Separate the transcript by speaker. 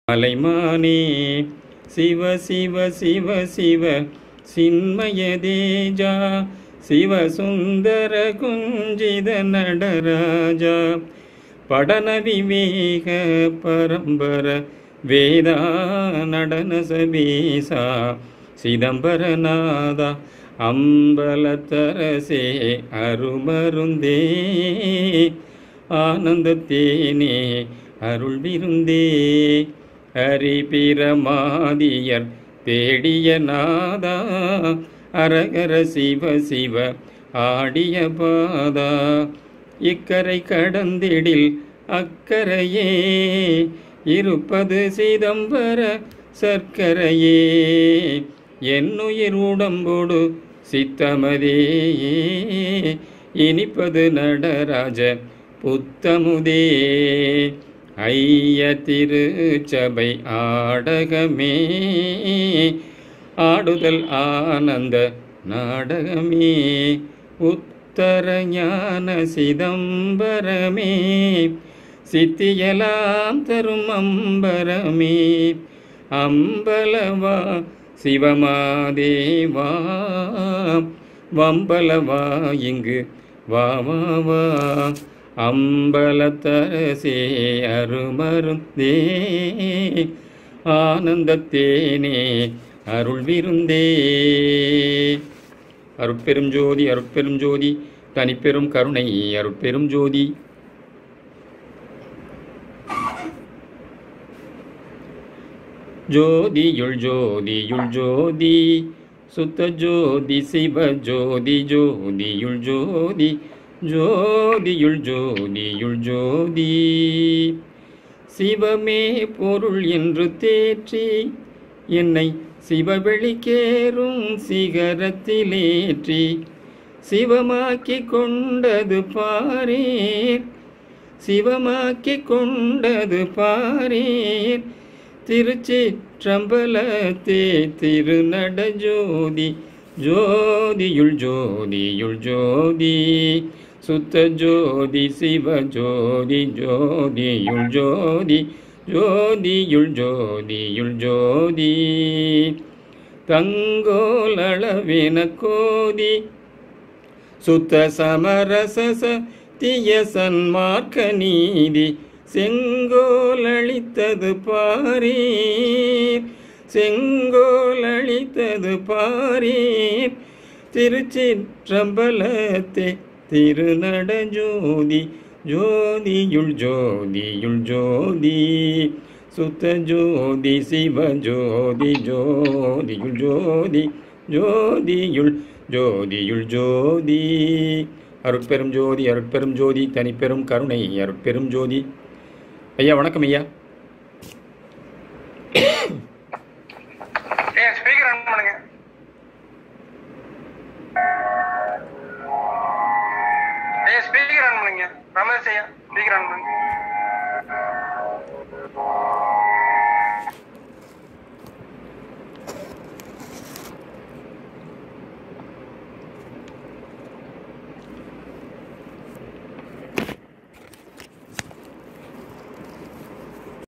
Speaker 1: மலைமானே சிவ சிவ சிவ சிவ சின்மய தேஜா சிவ சுந்தர குஞ்சித நடராஜா படன விவேக பரம்பர வேதா நடன சபீசா சிதம்பரநாதா அம்பலத்தரசே அருமருந்தே ஆனந்தத்தேனே அருள் விருந்தே ஹரிபிரமாதியர் தேடிய நாதா அரகர சிவ சிவ ஆடிய பாதா இக்கரை கடந்திடில் அக்கரையே இருப்பது சிதம்பர சர்க்கரையே என்னுயிர் உடம்போடு சித்தமதே இனிப்பது நடராஜ புத்தமுதே ஐய திருச்சபை ஆடகமே ஆடுதல் ஆனந்த நாடகமே உத்தர ஞான சிதம்பரமே சித்தியலாம் தரும் அம்பரமே அம்பலவா சிவமாதேவா வம்பலவா இங்கு வா வா வா அம்பலத்தரசே அருமருந்தே ஆனந்தத்தேனே அருள் விருந்தே அருட்பெரும் ஜோதி அருட்பெரும் ஜோதி தனிப்பெரும் கருணை அருட்பெரும் ஜோதி ஜோதியுள் ஜோதியுள் ஜோதி சுத்த ஜோதி சிவ ஜோதி ஜோதியுள் ஜோதி ஜோதியுள் ஜோதியுள் ஜோதி சிவமே பொருள் என்று தேற்றி என்னை சிவவெளிக்கேறும் சிகரத்திலேற்றி சிவமாக்கி கொண்டது பாரேர் சிவமாக்கி கொண்டது பாரேர் திருச்சிற்றம்பலத்தே திருநடஜோதி ஜோதியுள் ஜோதியுள் ஜோதி சுத்த ஜோதி சிவ ஜோதி ஜோதியுள் ஜோதி ஜோதியுள் ஜோதியுள் ஜோதி தங்கோலளவின கோதி சுத்த சமரசச திய சன்மார்க்க நீதி செங்கோலளித்தது பாரீர் செங்கோலளித்தது பாரீர் திருச்சிற்றம்பலத்தே திருநடஜோதி ஜோதியுள் ஜோதியுள் ஜோதி சுத்த ஜோதி சிவ ஜோதி ஜோதியுள் ஜோதி ஜோதியுள் ஜோதியுள் ஜோதி அருட்பெரும் ஜோதி அருட்பெரும் ஜோதி தனிப்பெரும் கருணை அருட்பெரும் ஜோதி ஐயா வணக்கம் ஐயா
Speaker 2: ஏய் ஸ்பீக்கர் ஆன் பண்ணுங்க ஏய் ஸ்பீக்கர் ஆன் பண்ணுங்க ரமேஷ் ஐயா ஸ்பீக்கர் ஆன் பண்ணுங்க